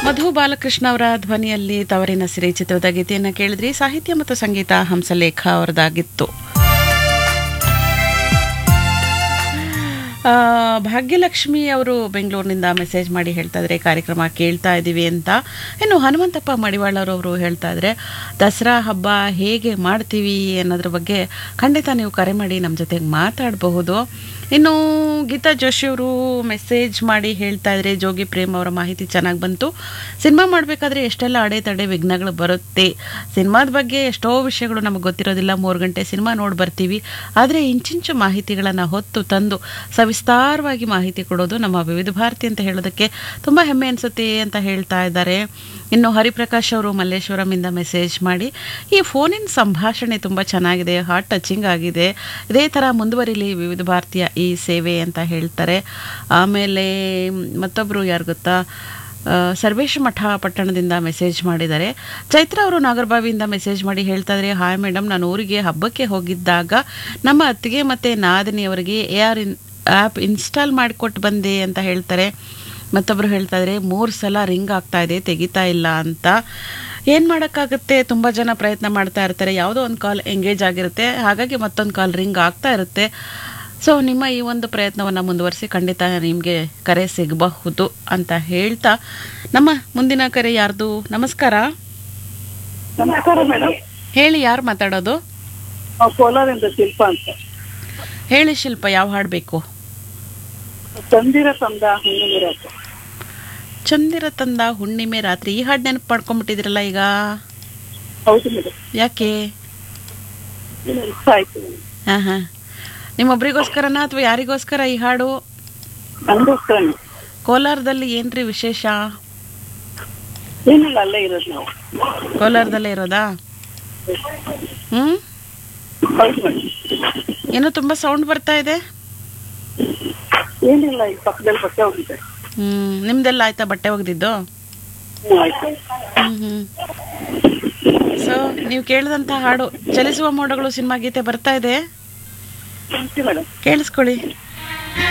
ಮಧು ಬಾಲಕೃಷ್ಣ ಅವರ ಧ್ವನಿಯಲ್ಲಿ ತವರಿನ ಸಿರಿ ಚಿತ್ರದ ಗೀತೆಯನ್ನು ಕೇಳಿದ್ರಿ ಸಾಹಿತ್ಯ ಮತ್ತು ಸಂಗೀತ ಹಂಸಲೇಖ ಅವರದಾಗಿತ್ತು ಆ, ಭಾಗ್ಯಲಕ್ಷ್ಮಿ ಅವರು ಬೆಂಗಳೂರಿನಿಂದ ಮೆಸೇಜ್ ಮಾಡಿ ಹೇಳ್ತಾ ಇದ್ರೆ ಕಾರ್ಯಕ್ರಮ ಕೇಳ್ತಾ ಇದ್ದೀವಿ ಅಂತ ಇನ್ನು ಹನುಮಂತಪ್ಪ ಮಡಿವಾಳರವರು ಹೇಳ್ತಾ ಇದ್ರೆ ದಸರಾ ಹಬ್ಬ ಹೇಗೆ ಮಾಡ್ತೀವಿ ಅನ್ನೋದ್ರ ಬಗ್ಗೆ ಖಂಡಿತ ನೀವು ಕರೆ ಮಾಡಿ ನಮ್ಮ ಜೊತೆಗೆ ಮಾತಾಡಬಹುದು ಇನ್ನು ಗೀತಾ ಜೋಶಿ ಅವರು ಮೆಸೇಜ್ ಮಾಡಿ ಹೇಳ್ತಾ ಇದ್ರೆ ಜೋಗಿ ಪ್ರೇಮ್ ಅವರ ಮಾಹಿತಿ ಚೆನ್ನಾಗಿ ಬಂತು ಸಿನಿಮಾ ಮಾಡಬೇಕಾದ್ರೆ ಎಷ್ಟೆಲ್ಲ ಅಡೆತಡೆ ವಿಘ್ನಗಳು ಬರುತ್ತೆ ಸಿನಿಮಾದ ಬಗ್ಗೆ ಎಷ್ಟೋ ವಿಷಯಗಳು ನಮಗೆ ಗೊತ್ತಿರೋದಿಲ್ಲ ಮೂರು ಗಂಟೆ ಸಿನಿಮಾ ನೋಡಿ ಬರ್ತೀವಿ ಆದರೆ ಇಂಚಿಂಚು ಮಾಹಿತಿಗಳನ್ನು ಹೊತ್ತು ತಂದು ಸವಿಸ್ತಾರವಾಗಿ ಮಾಹಿತಿ ಕೊಡೋದು ನಮ್ಮ ವಿವಿಧ ಭಾರತಿ ಅಂತ ಹೇಳೋದಕ್ಕೆ ತುಂಬ ಹೆಮ್ಮೆ ಅನಿಸುತ್ತೆ ಅಂತ ಹೇಳ್ತಾ ಇದ್ದಾರೆ ಇನ್ನು ಹರಿಪ್ರಕಾಶ್ ಅವರು ಮಲ್ಲೇಶ್ವರಮಿಂದ ಮೆಸೇಜ್ ಮಾಡಿ ಈ ಫೋನಿನ ಸಂಭಾಷಣೆ ತುಂಬ ಚೆನ್ನಾಗಿದೆ ಹಾರ್ಟ್ ಟಚಿಂಗ್ ಆಗಿದೆ ಇದೇ ಥರ ಮುಂದುವರಿಲಿ ವಿವಿಧ ಭಾರತೀಯ ಈ ಸೇವೆ ಅಂತ ಹೇಳ್ತಾರೆ ಆಮೇಲೆ ಮತ್ತೊಬ್ಬರು ಯಾರು ಗೊತ್ತಾ ಆ, ಸರ್ವೇಶ ಮಠ ಪಟ್ಟಣದಿಂದ ಮೆಸೇಜ್ ಮಾಡಿದ್ದಾರೆ ಚೈತ್ರ ಅವರು ನಾಗರಬಾವಿಯಿಂದ ಮೆಸೇಜ್ ಮಾಡಿ ಹೇಳ್ತಾ ಇದ್ದಾರೆ ಹಾಯ್ ಮೇಡಮ್ ನಾನು ಊರಿಗೆ ಹಬ್ಬಕ್ಕೆ ಹೋಗಿದ್ದಾಗ ನಮ್ಮ ಅತ್ತಿಗೆ ಮತ್ತು ನಾದಿನಿಯವರಿಗೆ A R in app install ಮಾಡಿಕೊಟ್ಟು ಬಂದೆ ಅಂತ ಹೇಳ್ತಾರೆ ಮತ್ತೊಬ್ಬರು ಹೇಳ್ತಾ ಇದ್ದಾರೆ ಮೂರು ಸಲ ರಿಂಗ್ ಆಗ್ತಾ ಇದೆ ತೆಗಿತಾ ಇಲ್ಲ ಅಂತ ಏನು ಮಾಡೋಕ್ಕಾಗುತ್ತೆ ತುಂಬ ಜನ ಪ್ರಯತ್ನ ಮಾಡ್ತಾ ಇರ್ತಾರೆ ಯಾವುದೋ ಒಂದು ಕಾಲ್ ಎಂಗೇಜ್ ಆಗಿರುತ್ತೆ ಹಾಗಾಗಿ ಮತ್ತೊಂದು ಕಾಲ್ ರಿಂಗ್ ಆಗ್ತಾ ಇರುತ್ತೆ ಸೊ ನಿಮ್ಮ ಈ ಒಂದು ಪ್ರಯತ್ನವನ್ನು ಮುಂದುವರಿಸಿ ಖಂಡಿತ ನಿಮಗೆ ಕರೆ ಸಿಗಬಹುದು ಅಂತ ಹೇಳ್ತಾ ನಮ್ಮ ಮುಂದಿನ ಕರೆ ಯಾರ್ದು ನಮಸ್ಕಾರ ನಮಸ್ಕಾರ ಮೇಡಮ್ ಹೇಳಿ ಯಾರು ಮಾತಾಡೋದು ನಾವು ಕೋಲಾರಿಂದ ಶಿಲ್ಪ ಅಂತ ಹೇಳಿ ಶಿಲ್ಪ ಯಾವ ಹಾಡು ಬೇಕು ತಂದಿರ ತಂದ ಹುಣ್ಣಿಮೆ ಅಂತ ಚಂದಿರ ತಂದ ಹುಣ್ಣಿಮೆ ರಾತ್ರಿ ಈ ಹಾಡು ನೆನಪು ಮಾಡ್ಕೊಂಬಿಟ್ಟಿದ್ರಲ್ಲ ಈಗ ಹೌದು ಮೇಡಮ್ ಯಾಕೆ ಏನು ಇಷ್ಟ ಆಯ್ತು ಮೇಡಮ್ ಹಾಂ ಹಾಂ ನಿಮ್ಮೊಬ್ರಿಗೋಸ್ಕರನ ಅಥವಾ ಯಾರಿಗೋಸ್ಕರ ಈ ಹಾಡು ನಮಗೋಸ್ಕರನೇ ಕೋಲಾರದಲ್ಲಿ ಏನ್ರಿ ವಿಶೇಷ ಏನಿಲ್ಲ ಅಲ್ಲೇ ಇರೋದು ನಾವು ಕೋಲಾರದಲ್ಲೇ ಇರೋದಾ ಹ್ಞೂ ಹೌದು ಮೇಡಮ್ ಏನೋ ತುಂಬ ಸೌಂಡ್ ಬರ್ತಾ ಇದೆ ಏನಿಲ್ಲ ಈ ಪಕ್ಕದಲ್ಲಿ ಬಟ್ಟೆ ಹೋಗಿದೆ ಹ್ಞೂ ನಿಮ್ದೆಲ್ಲ ಆಯ್ತಾ ಬಟ್ಟೆ ಒಗೆದಿದ್ದು ಹ್ಞೂ ಆಯ್ತು ಹ್ಮ್ ಹ್ಮ್ ಸೊ ನೀವು ಕೇಳಿದಂತ ಹಾಡು ಚಲಿಸುವ ಮೋಡಗಳು ಸಿನಿಮಾ ಗೀತೆ ಬರ್ತಾ ಇದೆ ಥ್ಯಾಂಕ್ ಯು ಮೇಡಮ್ ಕೇಳಿಸ್ಕೊಳ್ಳಿ